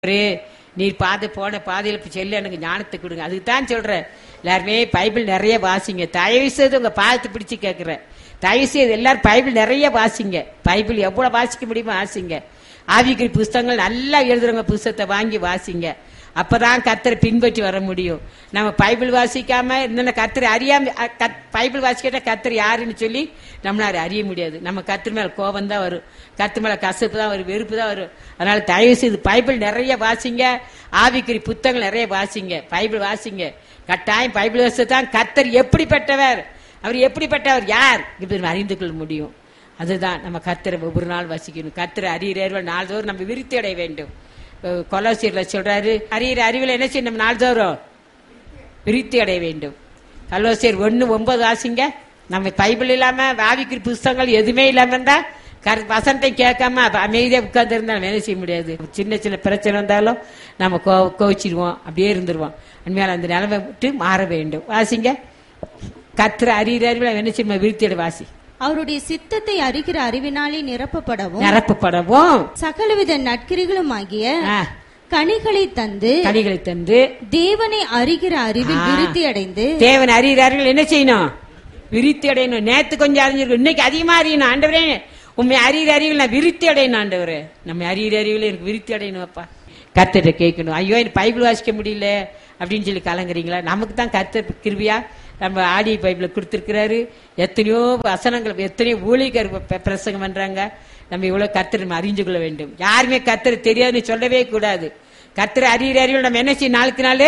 ஆண்டவரே, நீர் பாதை போன பாதையில செல்ல எனக்கு ஞானத்தை கொடுங்க அதுக்கு தான் சொல்றேன் எல்லாருமே பைபிள் நிறைய வாசிங்க தயவு செய்து உங்க பாதத்தை பிடிச்சு கேட்கிறேன் தயவு செய்து எல்லாரும் பைபிள் நிறைய வாசிங்க பைபிள் எவ்வளவு வாசிக்க முடியுமோ வாசிங்க ஆவிக்குறி புஸ்தகங்கள் நல்லா எழுதுறவங்க புஸ்தகத்தை வாங்கி வாசிங்க அப்பதான் கத்தரை பின்பற்றி வர முடியும் நம்ம பைபிள் வாசிக்காம இன்னும் கத்தரை அறியாம அ, கத்- பைபிள் வாசிக்கிட்ட கத்தர் யாருன்னு சொல்லி நம்மளால அறிய முடியாது நம்ம கத்தர் மேல கோபம் தான் வரும் கத்து மேல கசப்பு தான் வரும் வெறுப்பு தான் வரும் அதனால தயவு செய்து பைபிள் நிறைய வாசிங்க ஆவிக்குறி புத்தகங்கள் நிறைய வாசிங்க பைபிள் வாசிங்க கட்டாயம் பைபிள் வாசித்து தான் கத்தர் எப்படிப்பட்டவர் அவர் எப்படிப்பட்டவர் யார் இப்படி அறிந்து கொள்ள முடியும் அதுதான் நம்ம கத்தரை ஒவ்வொரு நாள் வசிக்கணும் கத்தரை அறிகிறவர்கள் நாள்தோறும் நம்ம விருத்தி அடைய வேண்டும் கொலோசியர்ல சொல்றாரு அறிகிற அறிவில் என்ன செய்யணும் நம்ம நாள்தோறும் விருத்தி அடைய வேண்டும் கலோசியர் ஒன்னு ஒன்பது வாசிங்க நம்ம பைபிள் இல்லாம ஆவிக்குறி புஸ்தகங்கள் எதுவுமே இல்லாம இருந்தா கர- வசனத்தை கேட்காம அப்ப அமைதியா உட்கார்ந்து இருந்தா வேலை செய்ய முடியாது சின்ன சின்ன பிரச்சனை வந்தாலும் நம்ம கோ கோச்சிடுவோம் அப்படியே இருந்துருவோம் உண்மையால அந்த நிலைமை விட்டு மாற வேண்டும் வாசிங்க கத்திர அறிகிற அறிவில் என்ன செய்யணும் விருத்தி அடை வாசி அவருடைய சித்தத்தை அறிகிற அறிவினாலே நிரப்பப்படவும் நிரப்பப்படவும் சகலவித நற்கிரிகளுமாகிய ஆ, கனிகளை தந்து கனிகளை தந்து தேவனை அறிகிற அறிவில் ஆ. விருத்தி அடைந்து தேவன் அறிகிறார்கள் என்ன செய்யணும் விருத்தி அடையணும் நேத்து கொஞ்சம் அறிஞ்சிருக்கும் இன்னைக்கு அதிகமா அறியணும் ஆண்டவரே உண்மை அறிகிற அறிவில் நான் விருத்தி அடையணும் ஆண்டவரே நம்ம அறிகிற அறிவில் எனக்கு விருத்தி அடையணும் அப்பா கர்த்தர்கிட்ட கேட்கணும் ஐயோ எனக்கு பைபிள் வாசிக்க முடியல அப்படின்னு சொல்லி கலங்குறீங்களா நமக்கு தான் கர்த்தர் கிருபியா நம்ம ஆடி பைபிள கொடுத்துருக்கிறாரு எத்தனையோ வசனங்கள் எத்தனையோ ஊழிகர் ப- பிரசங்கம் பண்றாங்க நம்ம இவ்வளவு கர்த்தர் நம்ம அறிஞ்சு கொள்ள வேண்டும் யாருமே கர்த்தர் தெரியாதுன்னு சொல்லவே கூடாது கர்த்தர் அறிகிற அறிவில் நம்ம என்ன செய்யணும் நாளுக்கு நாள்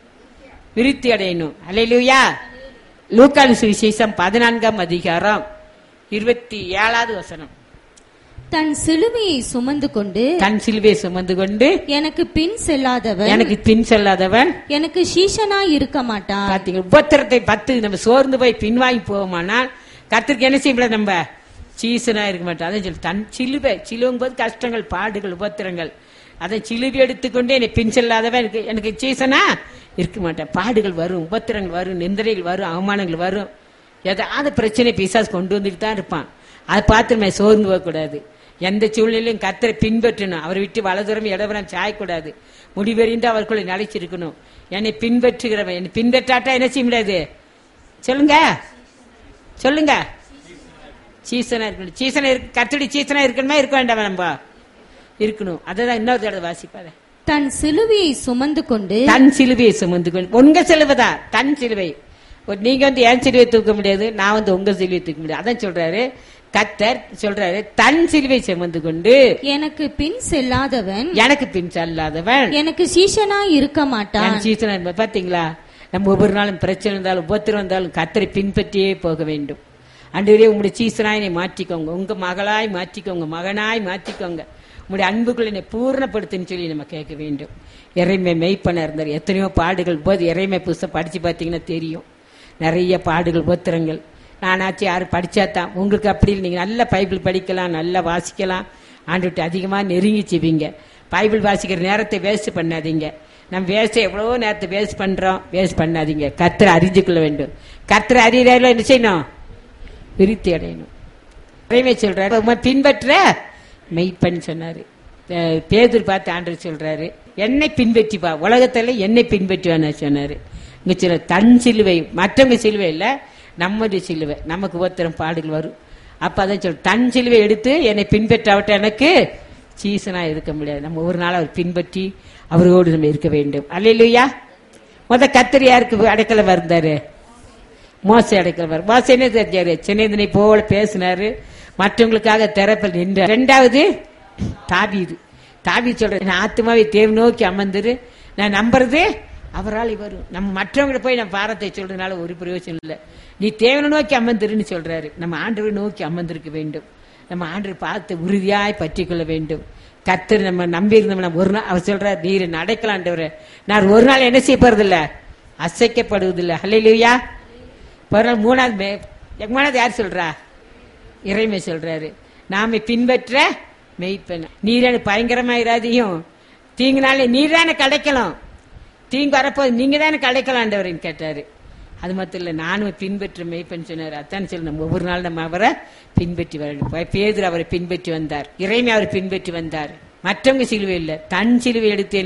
விருத்தி அடையணும் அல்லேலூயா லூக்கான் சுவிசேஷம் பதினான்காம் அதிகாரம் இருபத்தி ஏழாவது வசனம் தன் சிலுவையை சுமந்து கொண்டு தன் சிலுவை சுமந்து கொண்டு எனக்கு பின் செல்லாதவன் எனக்கு பின் செல்லாதவன் எனக்கு சீஷனா இருக்க மாட்டான் பாத்தீங்க உபத்திரத்தை பத்து நம்ம சோர்ந்து போய் பின்வாங்கி போவோமானால் கத்திரிக்கு என்ன செய்ய முடியாது நம்ம சீசனா இருக்க மாட்டோம் அதான் சொல்லு தன் சிலுவை சிலுவும் போது கஷ்டங்கள் பாடுகள் உபத்திரங்கள் அதை சிலுவை எடுத்துக்கொண்டு என்னை பின் செல்லாதவன் எனக்கு எனக்கு சீசனா இருக்க மாட்டேன் பாடுகள் வரும் உபத்திரங்கள் வரும் நிந்தனைகள் வரும் அவமானங்கள் வரும் ஏதாவது பிரச்சனை பிசாசு கொண்டு வந்துட்டு தான் இருப்பான் அதை பார்த்து நம்ம சோர்ந்து போகக்கூடாது எந்த சூழ்நிலையும் கத்தரை பின்பற்றணும் அவரை விட்டு வலதுரம் இடவரம் சாயக்கூடாது முடிவெறிந்து அவர்களை நிலைச்சிருக்கணும் என்னை பின்பற்றுகிறவன் என்னை பின்பற்றாட்டா என்ன செய்ய முடியாது சொல்லுங்க சொல்லுங்க சீசனா இருக்கணும் சீசனா இருக்கு கத்தடி சீசனா இருக்கணுமா இருக்க வேண்டாமா நம்ம இருக்கணும் அததான் இன்னொரு தடவை வாசிப்பாத தன் சிலுவையை சுமந்து கொண்டு தன் சிலுவையை சுமந்து கொண்டு உங்க சிலுவைதான் தன் சிலுவை ஒரு நீங்க வந்து என் சிலுவையை தூக்க முடியாது நான் வந்து உங்க சிலுவையை தூக்க முடியாது அதான் சொல்றாரு கத்தர் சொல்றாரு தன் சிலுவை சுமந்து கொண்டு எனக்கு பின் செல்லாதவன் எனக்கு பின் செல்லாதவன் எனக்கு சீஷனா இருக்க மாட்டான் என் சீசனா இருப்ப- பாத்தீங்களா நம்ம ஒவ்வொரு நாளும் பிரச்சனை இருந்தாலும் உபத்திரம் இருந்தாலும் கத்தரை பின்பற்றியே போக வேண்டும் அன்றுவரே உங்களுடைய சீசனாய் என்னை மாற்றிக்கோங்க உங்க மகளாய் மாற்றிக்கோங்க மகனாய் மாற்றிக்கோங்க உங்களுடைய அன்புக்குள்ள என்னை பூர்ணப்படுத்துன்னு சொல்லி நம்ம கேட்க வேண்டும் இறைமை மெய்ப்பன இருந்தார் எத்தனையோ பாடுகள் போது இறைமை புஸ்தகம் படிச்சு பார்த்தீங்கன்னா தெரியும் நிறைய பாடுகள் உபத்திரங்கள் நானாச்சும் யாரும் படிச்சா தான் உங்களுக்கு அப்படி இல்லை நீங்க நல்ல பைபிள் படிக்கலாம் நல்லா வாசிக்கலாம் ஆண்டுட்டு அதிகமா நெருங்கி செவீங்க பைபிள் வாசிக்கிற நேரத்தை வேஸ்ட் பண்ணாதீங்க நம்ம வேஸ்ட் எவ்வளவோ நேரத்தை வேஸ்ட் பண்றோம் வேஸ்ட் பண்ணாதீங்க கர்த்தரை அறிஞ்சு கொள்ள வேண்டும் கர்த்தரை அறியறதுல என்ன செய்யணும் விருத்தி அடையணும் இறைமை சொல்றாரு உம்மை பின்பற்ற மெய்ப்பன் சொன்னாரு அஹ் பேதுரு பார்த்து ஆண்டவர் சொல்றாரு என்னை பின்பற்றிப்பா உலகத்துல என்னை பின்பற்றுவான்னு சொன்னாரு இங்க சொல்ல தன் சிலுவை மற்றவங்க சிலுவை இல்ல நம்முடைய சிலுவை நமக்கு ஒருத்தரம் பாடுகள் வரும் அப்ப அதான் சொல் தன் சிலுவை எடுத்து என்னை பின்பற்றாவிட்ட எனக்கு சீசனா இருக்க முடியாது நம்ம ஒரு நாள் அவர் பின்பற்றி அவரோடு நம்ம இருக்க வேண்டும் அல்லையா முத கத்திரி யாருக்கு அடைக்கலம் இருந்தாரு மோசை அடைக்கிறவர் மோசை என்ன தெரிஞ்சாரு சின்னதனை போல பேசினாரு மற்றவங்களுக்காக திறப்பில் நின்றார் ரெண்டாவது தாபீது தாபி சொல்ற நான் ஆத்மாவை தேவ நோக்கி அமர்ந்துரு நான் நம்புறது அவரால் வரும் நம்ம மற்றவங்களை போய் நம்ம பாரத்தை சொல்றதுனால ஒரு பிரயோஜனம் இல்லை நீ தேவனை நோக்கி அமர்ந்துருன்னு சொல்றாரு நம்ம ஆண்டவரை நோக்கி அமர்ந்திருக்க வேண்டும் நம்ம ஆண்டவர் பார்த்து உறுதியாய் பற்றி கொள்ள வேண்டும் கத்தர் நம்ம நம்பி இருந்தோம் நம்ம ஒரு நாள் அவர் சொல்றாரு நீர் நடக்கலான்றவர் நான் ஒரு நாள் என்ன செய்ய போறதில்ல அசைக்கப்படுவதில்லை ஹல்லேலூயா ஒரு நாள் மூணாவது மே- மூணாவது யார் சொல்றா இறைமை சொல்றாரு நாம பின்பற்ற மெய்ப்பெண் நீரான பயங்கரமாயிராதையும் தீங்குனாலே நீர் தானே கிடைக்கலாம் தீங்கு வரப்போது நீங்க தானே கிடைக்கலாண்டவரின்னு கேட்டாரு அது மட்டும் இல்ல நானும் பின்பற்ற மெய்ப்பெண் சொன்னார் அதான் சொல்லி நம்ம ஒவ்வொரு நாள் நம்ம அவரை பின்பற்றி வரணும் பேதர் அவரை பின்பற்றி வந்தார் இறைமை அவரை பின்பற்றி வந்தார் மற்றவங்க சிலுவை இல்ல தன் சிலுவை எடுத்து